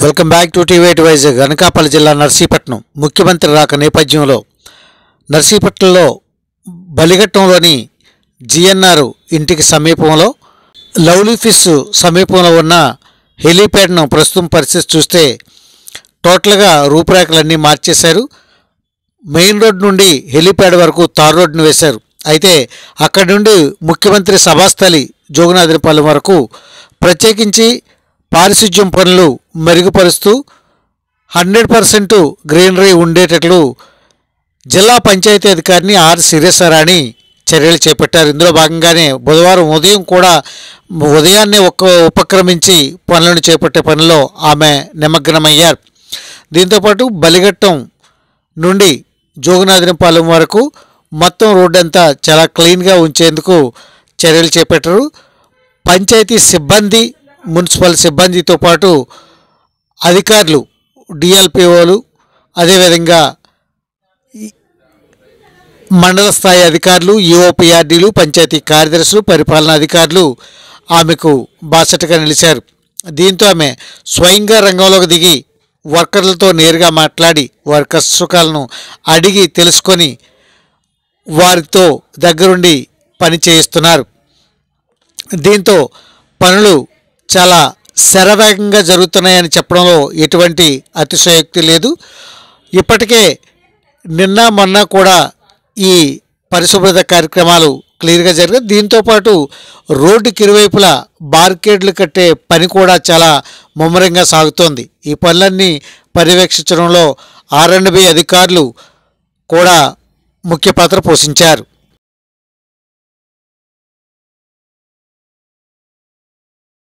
welcome back to TV eight Vizag Anakapalli జిల్లా నర్సీపట్నం ముఖ్యమంత్రి రాక నేపథ్యంలో నర్సీపట్నంలో బలిఘట్టంలోని జిఎన్ఆర్ ఇంటికి సమీపంలో లవ్లీ ఫిష్ సమీపంలో ఉన్న హెలీప్యాడ్ను ప్రస్తుతం పరిస్థితి చూస్తే టోటల్గా రూపురేఖలన్నీ మార్చేశారు మెయిన్ రోడ్ నుండి హెలీప్యాడ్ వరకు తార్ రోడ్డును వేశారు అయితే అక్కడి నుండి ముఖ్యమంత్రి సభాస్థలి జోగునాథునిపాలెం వరకు ప్రత్యేకించి పారిశుధ్యం పనులు మెరుగుపరుస్తూ హండ్రెడ్ పర్సెంట్ గ్రీనరీ ఉండేటట్లు జిల్లా పంచాయతీ అధికారిని ఆర్ శిరేశ్వరాణి చర్యలు చేపట్టారు ఇందులో భాగంగానే బుధవారం ఉదయం కూడా ఉదయాన్నే ఒక్క ఉపక్రమించి పనులను చేపట్టే పనిలో ఆమె నిమగ్నమయ్యారు దీంతోపాటు బలిఘట్టం నుండి జోగునాథినపాలెం వరకు మొత్తం రోడ్డు అంతా చాలా క్లీన్గా ఉంచేందుకు చర్యలు చేపట్టారు పంచాయతీ సిబ్బంది మున్సిపల్ సిబ్బందితో పాటు అధికారులు డిఎల్పిఓలు అదేవిధంగా ఈ మండల స్థాయి అధికారులు ఈఓపిఆర్డీలు పంచాయతీ కార్యదర్శులు పరిపాలనా అధికారులు ఆమెకు బాసటగా నిలిచారు దీంతో ఆమె స్వయంగా రంగంలోకి దిగి వర్కర్లతో నేరుగా మాట్లాడి వారి కష్టసుఖాలను అడిగి తెలుసుకొని వారితో దగ్గరుండి పని చేయిస్తున్నారు దీంతో పనులు చాలా శరవేగంగా జరుగుతున్నాయని చెప్పడంలో ఎటువంటి అతిశయోక్తి లేదు ఇప్పటికే నిన్న మొన్న కూడా ఈ పరిశుభ్రత కార్యక్రమాలు క్లియర్గా జరిగాయి దీంతోపాటు రోడ్డుకి ఇరువైపులా బార్కేడ్లు కట్టే పని కూడా చాలా ముమ్మరంగా సాగుతోంది ఈ పనులన్నీ పర్యవేక్షించడంలో ఆర్ అండ్ బి అధికారులు కూడా ముఖ్య పాత్ర పోషించారు